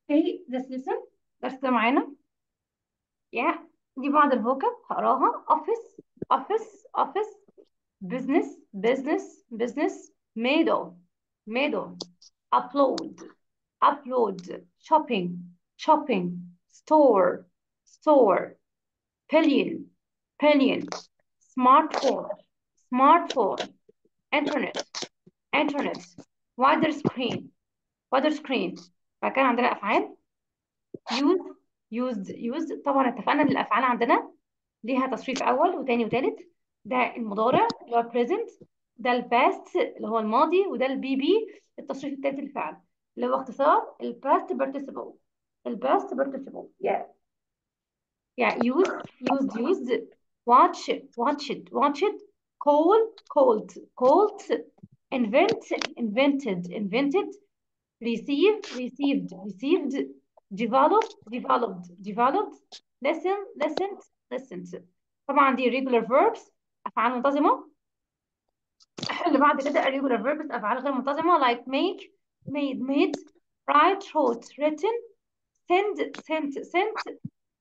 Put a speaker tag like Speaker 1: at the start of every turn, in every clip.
Speaker 1: Okay, this lesson درس ده معانا yeah دي بعض الفوكاب هقراها office office office business business business middle middle upload upload shopping shopping store store pillion pillion smartphone smartphone internet internet wider screen wider screen بعد كده عندنا افعال use used used طبعا اتفقنا ان الافعال عندنا ليها تصريف اول وتاني وتالت ده المضارع اللي هو present ده الباست اللي هو الماضي وده البي بي التصريف التالت للفعل اللي هو اختصار الباست participle الباست participle yeah yeah used used used watch watched watched call called called invent invented invented receive received received develop developed developed listen listened listened طبعا دي regular verbs افعال منتظمه اللي بعد كده irregular verbs افعال غير منتظمه like make made made write wrote written send sent sent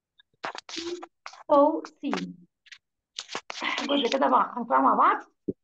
Speaker 1: so seen جزء كده بقى هنقرأ مع بعض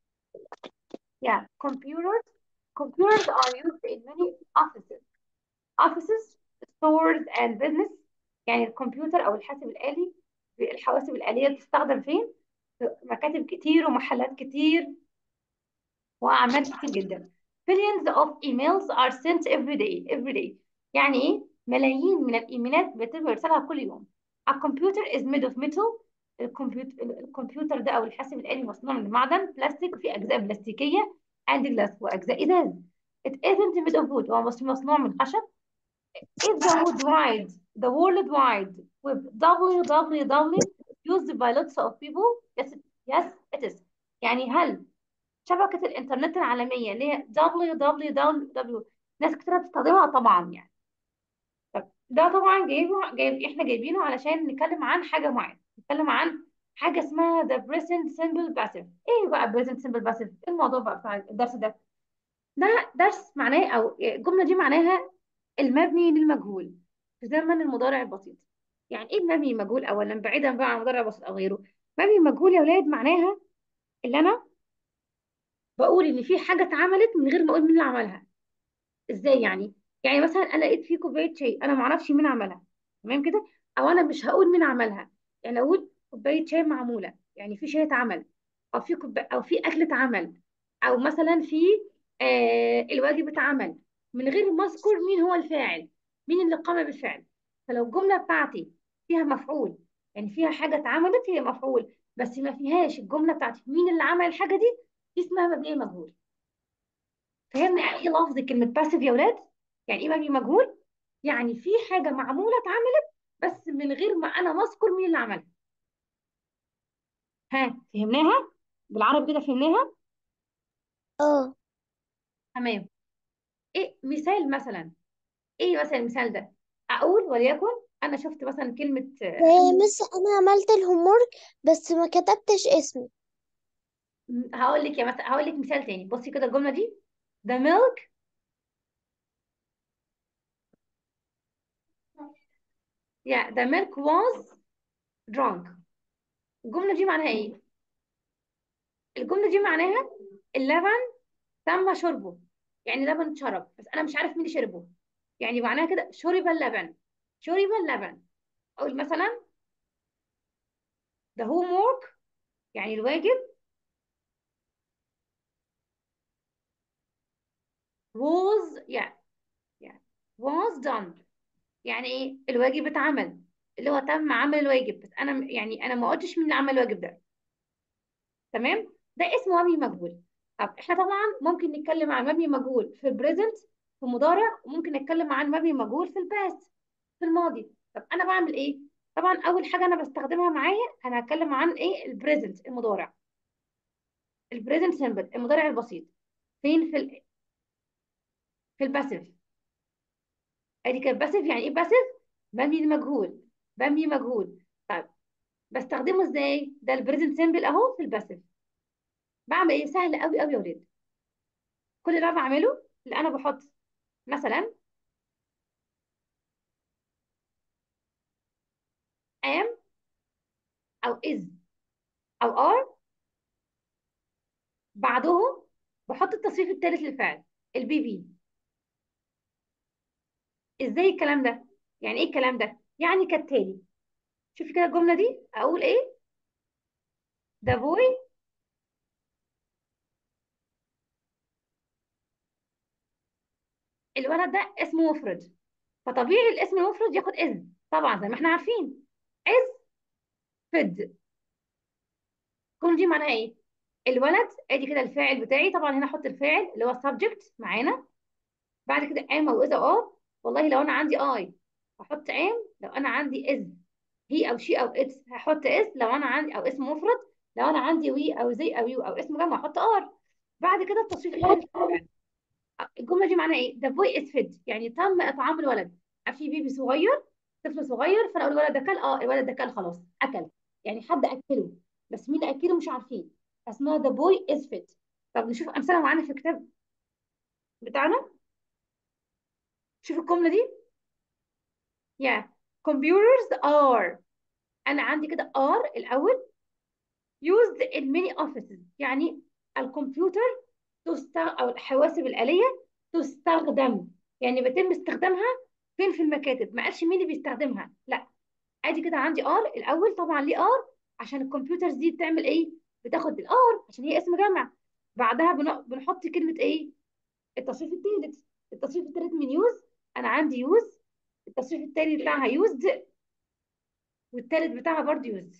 Speaker 1: yeah computers computers are used in many offices offices stores and business يعني الكمبيوتر او الحاسب الآلي الحواسب الآلية بتستخدم فين في مكاتب كتير ومحلات كتير وأعمال كتير جدا billions of emails are sent every day every day يعني ايه ملايين من الايميلات بيتم ارسالها كل يوم A computer is made of metal الكمبيوتر الكمبيوتر ده او الحاسب الآلي مصنوع من المعدن بلاستيك وفيه اجزاء بلاستيكية and glass واجزاء ازاز it isn't made of wood هو مش مصنوع من خشب is the worldwide the worldwide web www used by lots of people yes it, yes it is يعني هل شبكة الإنترنت العالمية اللي هي www ناس كتير بتستخدمها طبعا يعني طب ده طبعا جايبه جايب احنا جايبينه علشان نتكلم عن حاجة معينة نتكلم عن حاجة اسمها the present simple passive ايه بقى present simple passive ايه الموضوع بقى بتاع الدرس ده ده درس معناه او الجملة دي معناها المبني للمجهول في زمن المضارع البسيط يعني ايه المبني للمجهول اولا بعيدا بقى عن المضارع البسيط او غيره مبني للمجهول يا ولاد معناها اللي انا بقول ان في حاجه اتعملت من غير ما اقول مين اللي عملها ازاي يعني يعني مثلا انا لقيت في كوبايه شاي انا ما اعرفش مين عملها تمام كده او انا مش هقول مين عملها يعني اقول كوبايه شاي معموله يعني في شاي اتعمل او في كوب... او في اكل اتعمل او مثلا في آه الواجب اتعمل من غير ما اذكر مين هو الفاعل مين اللي قام بالفعل فلو الجمله بتاعتي فيها مفعول يعني فيها حاجه اتعملت هي مفعول بس ما فيهاش الجمله بتاعتي مين اللي عمل الحاجه دي دي اسمها مبني مجهول فهمنا يعني ايه لفظ كلمه باسيف يا ولاد يعني ايه مبني مجهول يعني في حاجه معموله اتعملت بس من غير ما انا ما اذكر مين اللي عملها ها فهمناها بالعربي كده فهمناها
Speaker 2: اه
Speaker 1: تمام ايه مثال مثلا ايه مثلا المثال ده اقول وليكن انا شفت مثلا كلمه
Speaker 2: مس انا عملت الهومورك بس ما كتبتش اسمي
Speaker 1: هقول لك يا مثلا هقول لك مثال تاني بصي كده الجمله دي the milk yeah the milk was drunk الجمله دي معناها ايه الجمله دي معناها اللبن تم شربه يعني لبن اتشرب بس انا مش عارف مين اللي شربه يعني معناها كده شرب اللبن شرب اللبن اقول مثلا the homework يعني الواجب was yeah yeah was done يعني ايه الواجب اتعمل اللي هو تم عمل الواجب بس انا يعني انا ما قلتش مين اللي عمل الواجب ده تمام ده اسمه مبني مجهول طب احنا طبعا ممكن نتكلم عن مبني مجهول في البريزنت في مضارع وممكن نتكلم عن مبني مجهول في الباست في الماضي طب انا بعمل ايه طبعا اول حاجه انا بستخدمها معايا انا هتكلم عن ايه البريزنت المضارع البريزنت سيمبل المضارع البسيط فين في ال... في الباسيف ادي كده باسيف يعني ايه باسيف مبني للمجهول مبني مجهول طيب بستخدمه ازاي ده البريزنت سيمبل اهو في الباسيف بعمل ايه سهل قوي قوي يا ولاد كل اللي انا بعمله اللي انا بحط مثلا am او is او are بعدهم بحط التصريف الثالث للفعل البي بي ازاي الكلام ده يعني ايه الكلام ده يعني كالتالي شوفي كده الجمله دي اقول ايه the boy الولد ده اسمه مفرد فطبيعي الاسم المفرد ياخد is طبعا زي ما احنا عارفين is fed الجمله دي معناها ايه الولد ادي كده الفاعل بتاعي طبعا هنا احط الفاعل اللي هو السبجكت معانا بعد كده am او is او are والله لو انا عندي I هحط am لو انا عندي is هي او she او it هحط is لو انا عندي او اسم مفرد لو انا عندي we او they او you او اسم جمع هحط are بعد كده التصريف الثالث للفعل. الجمله دي معناها ايه the boy is fed يعني تم اطعام الولد في بيبي صغير طفل صغير فانا اقول الولد ده كل اه الولد ده كل خلاص اكل يعني حد اكله بس مين اكله مش عارفين اسمها the boy is fed طب نشوف امثله معانا في الكتاب بتاعنا شوف الجمله دي yeah computers are انا عندي كده are الاول used in many offices يعني الكمبيوتر تستخدم او الحواسب الآلية تستخدم يعني بيتم استخدامها فين في المكاتب ما قالش مين اللي بيستخدمها لا ادي كده عندي ار الاول طبعا ليه ار عشان الكمبيوترز دي بتعمل ايه بتاخد الار عشان هي اسم جمع بعدها بن- بنحط كلمة ايه التصريف الثالث التصريف الثالث من يوز انا عندي يوز التصريف الثاني بتاعها يوزد والثالث بتاعها برضه يوزد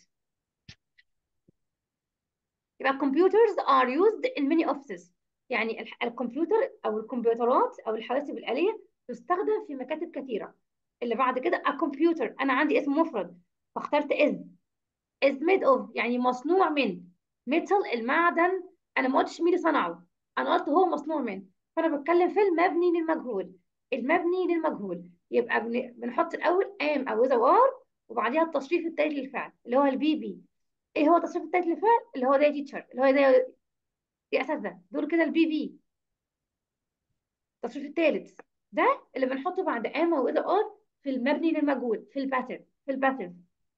Speaker 1: يبقى computers are used in many offices يعني الح- الكمبيوتر او الكمبيوترات او الحواسب الآلية تستخدم في مكاتب كثيرة اللي بعد كده a computer انا عندي اسم مفرد فاخترت is is made of يعني مصنوع من metal المعدن انا ما قلتش مين اللي صنعه انا قلت هو مصنوع من فانا بتكلم في المبني للمجهول المبني للمجهول يبقى بن- بنحط الاول am او is او are وبعديها التصريف الثالث للفعل اللي هو البي بي ايه هو التصريف الثالث للفعل اللي هو ده تيتشر اللي هو ده يا اساتذه دول كده البي بي التصريف الثالث ده اللي بنحطه بعد am او is او are في المبني للمجهول في الباترن في الباترن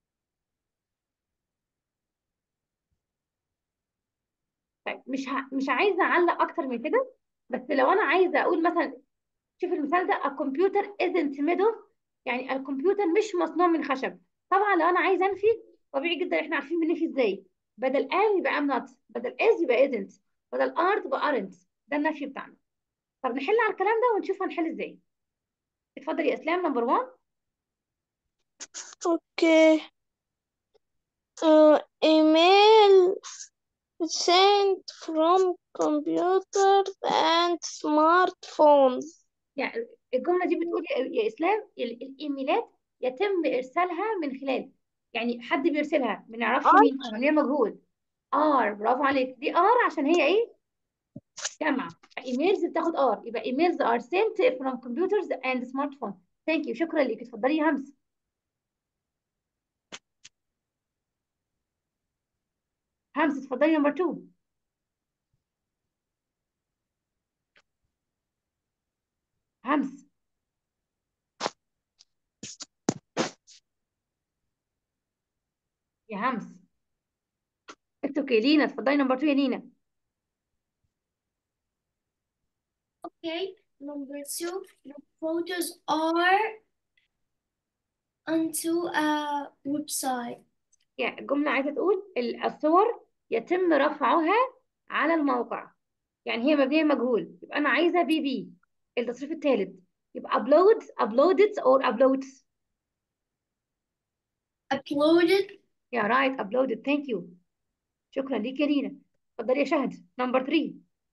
Speaker 1: طيب مش ه... مش عايزه اعلق اكتر من كده بس لو انا عايزه اقول مثلا شوف المثال ده الكمبيوتر isn't made of يعني الكمبيوتر مش مصنوع من خشب طبعا لو انا عايزه انفي طبيعي جدا احنا عارفين بننفي ازاي بدل am يبقى am not بدل is يبقى isn't بدل are تبقى aren't ده النفي بتاعنا طب نحل على الكلام ده ونشوف هنحل ازاي اتفضل يا اسلام نمبر 1
Speaker 2: Okay. Uh, email sent from computers and smartphones.
Speaker 1: يعني الجمله دي بتقول يا يا اسلام ال- الايميلات يتم ارسالها من خلال يعني حد بيرسلها ما نعرفش مين عشان هي مجهول ار برافو عليك دي ار عشان هي ايه جمع ايميلز بتاخد ار يبقى ايميلز ار sent from computers and smartphones ثانك يو شكرا ليك اتفضلي يا همس همس اتفضلي نمبر 2 همس يا همس اتس اوكي لينا اتفضلي نمبر 2 يا لينا
Speaker 3: Okay, number two, the photos are onto a website.
Speaker 1: يعني الجمله عايزه تقول ال- الصور يتم رفعها على الموقع يعني هي مبنيه مجهول يبقى انا عايزه بي بي التصريف الثالث يبقى upload uploaded or uploads
Speaker 3: Uploaded
Speaker 1: يا رايت uploaded thank you شكرا ليك يا لينا اتفضلي يا شهد نمبر 3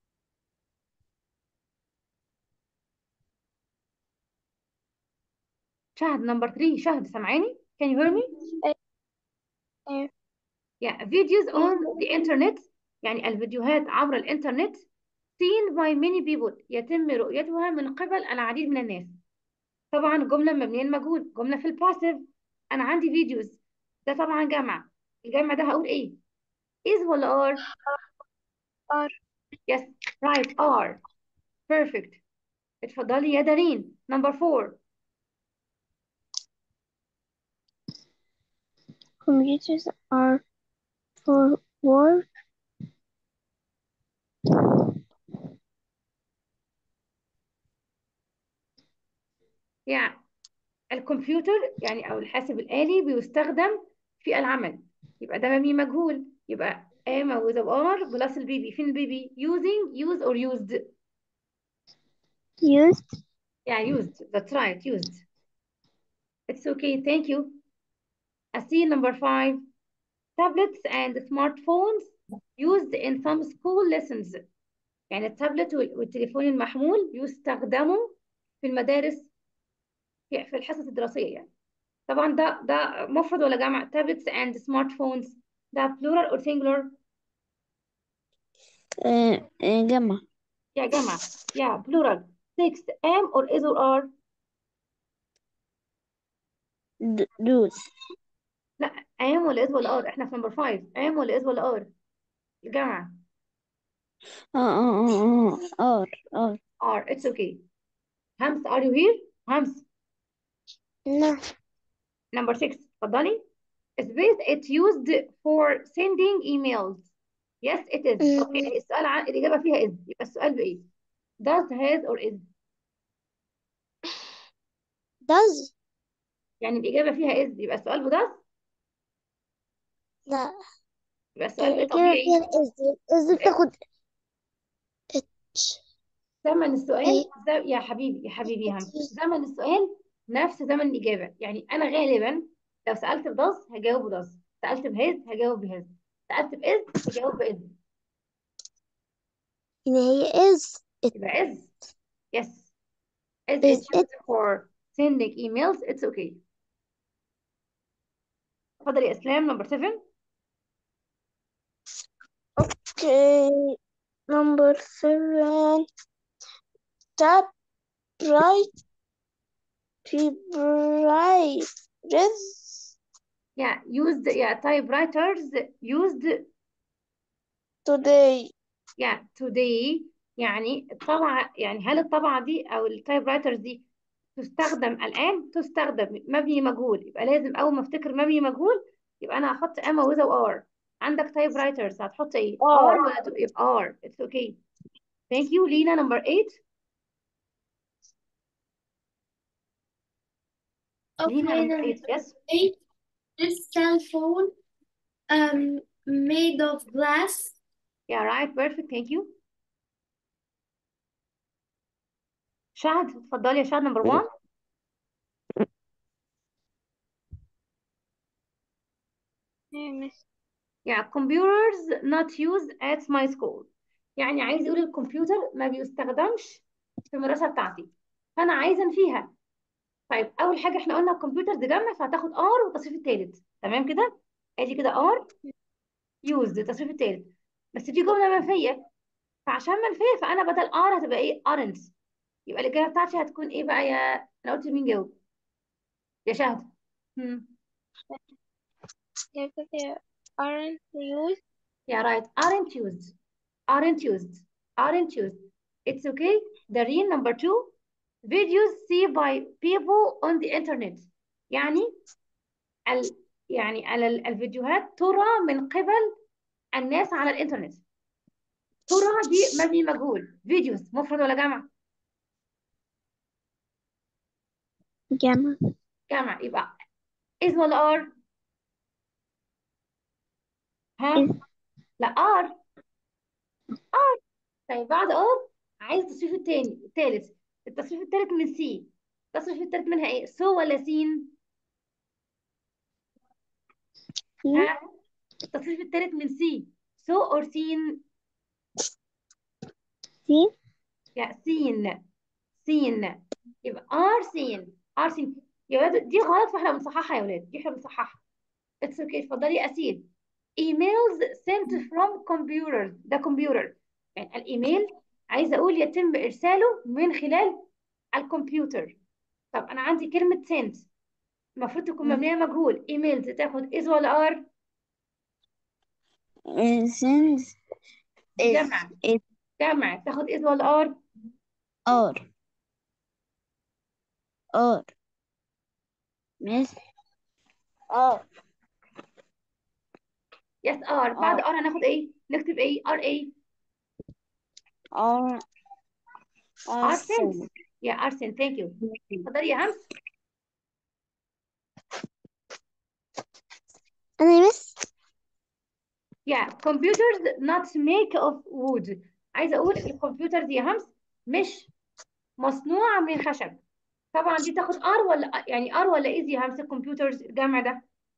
Speaker 1: شهد نمبر 3 شهد سامعاني can you hear me
Speaker 2: Uh,
Speaker 1: yeah videos on the internet يعني الفيديوهات عبر الانترنت seen by many people يتم رؤيتها من قبل العديد من الناس طبعا الجمله مبنيه المجهول جمله في الباسيف انا عندي فيديوز ده طبعا جمع الجمع ده هقول ايه is ولا are
Speaker 2: are
Speaker 1: yes right are perfect اتفضلي يا دارين نمبر 4
Speaker 2: computers are for work
Speaker 1: يعني الكمبيوتر يعني او الحاسب الآلي بيستخدم في العمل يبقى ده مبني مجهول يبقى am with R بلس البيبي فين البيبي using use or used
Speaker 2: used
Speaker 1: yeah used that's right used it's okay thank you I see number five tablets and smartphones used in some school lessons يعني التابلت وال- والتليفون المحمول يستخدموا في المدارس في في الحصص الدراسية يعني طبعا ده ده مفرد ولا جمع tablets and smartphones ده plural or singular
Speaker 2: آه، آه، جمع
Speaker 1: يا جمع يا plural six am or is or are
Speaker 2: د- دوس
Speaker 1: لا am ولا is ولا are احنا في number five am ولا is ولا are الجمع
Speaker 2: اه اه اه اه ار ار
Speaker 1: are it's okay همس are you here همس
Speaker 2: نعم
Speaker 1: number six اتفضلي space it's used for sending emails yes it is okay يعني السؤال عن الإجابة فيها is يبقى السؤال بإيه does has or is
Speaker 2: does
Speaker 1: يعني الإجابة فيها is يبقى السؤال ب does
Speaker 2: لا
Speaker 1: يبقى السؤال بإيه
Speaker 2: الإجابة
Speaker 1: طبيعي
Speaker 2: فيها is is بتاخد اتش
Speaker 1: زمن السؤال
Speaker 2: ايه
Speaker 1: ز- يا حبيبي يا حبيبي يا همس زمن السؤال نفس زمن الإجابة يعني أنا غالبا لو سألت بداس هجاوب بداس سألت بهز هجاوب بهز سألت بإز هجاوب بإز
Speaker 2: يعني هي is it
Speaker 1: يبقى إز yes is
Speaker 2: is
Speaker 1: it
Speaker 2: it
Speaker 1: used for sending emails it's okay اتفضل يا إسلام نمبر 7
Speaker 2: okay number seven tap right typewriters
Speaker 1: yeah used yeah typewriters used
Speaker 2: today
Speaker 1: yeah today يعني الطبعة يعني هل الطبعة دي أو التايب رايترز دي تستخدم الآن تستخدم مبني مجهول يبقى لازم أول ما أفتكر مبني مجهول يبقى أنا هحط أما وذ أو آر عندك تايب رايترز هتحط إيه؟ آر
Speaker 2: are
Speaker 1: ولا تو- يبقى آر اتس أوكي ثانك يو لينا نمبر 8 لينا
Speaker 3: Okay,
Speaker 1: نمبر
Speaker 3: then
Speaker 1: 8 يس
Speaker 3: eight. This cell phone um made of glass.
Speaker 1: يا رايت بيرفكت ثانك يو شهد اتفضلي يا شهد نمبر 1 يعني computers not used at my school يعني عايز يقول الكمبيوتر ما بيستخدمش في المدرسة بتاعتي فأنا عايزة أنفيها طيب أول حاجة احنا قلنا الكمبيوتر دي جمع فهتاخد ار والتصريف الثالث تمام كده ادي كده ار يوزد التصريف الثالث بس دي جملة منفية فعشان منفية فأنا بدل ار هتبقى ايه ارنت يبقى الإجابة بتاعتي هتكون ايه بقى يا أنا قلت مين جاوب يا شهد هم.
Speaker 2: aren't used
Speaker 1: Yeah, right. Aren't used. Aren't used. Aren't used. It's okay. Dareen, number two. Videos seen by people on the internet. يعني ال يعني ال الفيديوهات ترى من قبل الناس على الإنترنت. ترى دي مبني مجهول. فيديوز مفرد ولا جمع؟
Speaker 2: جمع
Speaker 1: جمع يبقى is ولا are؟ ها؟
Speaker 2: is
Speaker 1: لا are. are. طيب بعد are عايز التصريف التاني التالت. التصريف التالت من سي. التصريف التالت منها ايه؟ سو ولا سين؟
Speaker 2: seen
Speaker 1: ها؟ التصريف التالت من سي. سو اور سين؟
Speaker 2: seen
Speaker 1: يا سين. سين. يبقى ار سين. ار سين. يا ولاد دي غلط فاحنا بنصححها يا ولاد. دي احنا بنصححها. اتس اوكي اتفضلي يا اسيل. ايميلز sent from computers ده كمبيوتر. يعني الايميل عايزه اقول يتم ارساله من خلال الكمبيوتر. طب انا عندي كلمه sent المفروض تكون مبنيه مجهول. ايميلز تاخد is ولا ار؟
Speaker 2: since is
Speaker 1: جمع.
Speaker 2: it
Speaker 1: جمع تاخد is ولا ار؟
Speaker 2: are are miss are
Speaker 1: يس ار بعد
Speaker 2: ار
Speaker 1: ار هناخد ايه نكتب ايه ار ايه
Speaker 2: ار ار
Speaker 1: ار سنس يا ار سنس ثانك يو اتفضلي يا همس
Speaker 2: انا يا مس
Speaker 1: Yeah, computers not made of wood. عايزة أقول الكمبيوتر دي يا همس مش مصنوعة من خشب. طبعا دي تاخد ار ولا يعني ار ولا ايزي يا همس الكمبيوترز الجمع ده؟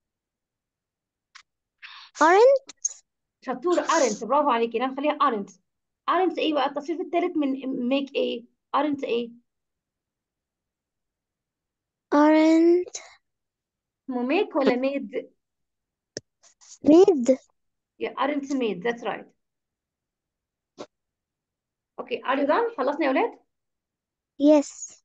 Speaker 2: ارن
Speaker 1: شطورة ارنت برافو عليكي انا نخليها ارنت. ارنت ايه بقى؟ التصريف الثالث من ميك ايه؟ ارنت ايه؟
Speaker 2: ارنت
Speaker 1: اسمه ميك ولا ميد؟
Speaker 2: ميد
Speaker 1: يا ارنت ميد that's right. اوكي are you done؟ خلصنا يا ولاد؟
Speaker 2: يس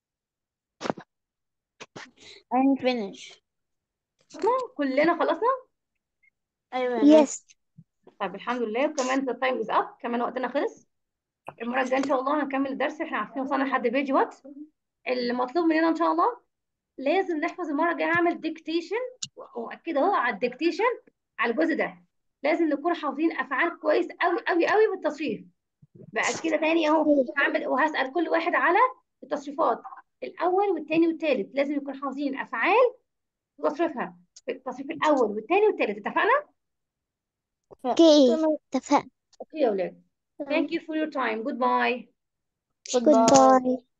Speaker 2: I'm finished
Speaker 1: خلصنا؟ كلنا خلصنا؟
Speaker 2: ايوه يس
Speaker 1: طيب الحمد لله وكمان the time is up كمان وقتنا خلص المرة الجاية إن شاء الله هنكمل الدرس احنا عارفين وصلنا لحد بيج وات المطلوب مننا إن شاء الله لازم نحفظ المرة الجاية هعمل ديكتيشن وأكد أهو على الديكتيشن على الجزء ده لازم نكون حافظين أفعال كويس أوي أوي أوي بالتصريف بقى كده تاني أهو هعمل وهسأل كل واحد على التصريفات الأول والتاني والتالت لازم يكون حافظين أفعال وتصريفها التصريف الأول والتاني والتالت اتفقنا؟
Speaker 2: اوكي اتفقنا
Speaker 1: أوكي يا ولاد Thank you for your time. Goodbye.
Speaker 2: goodbye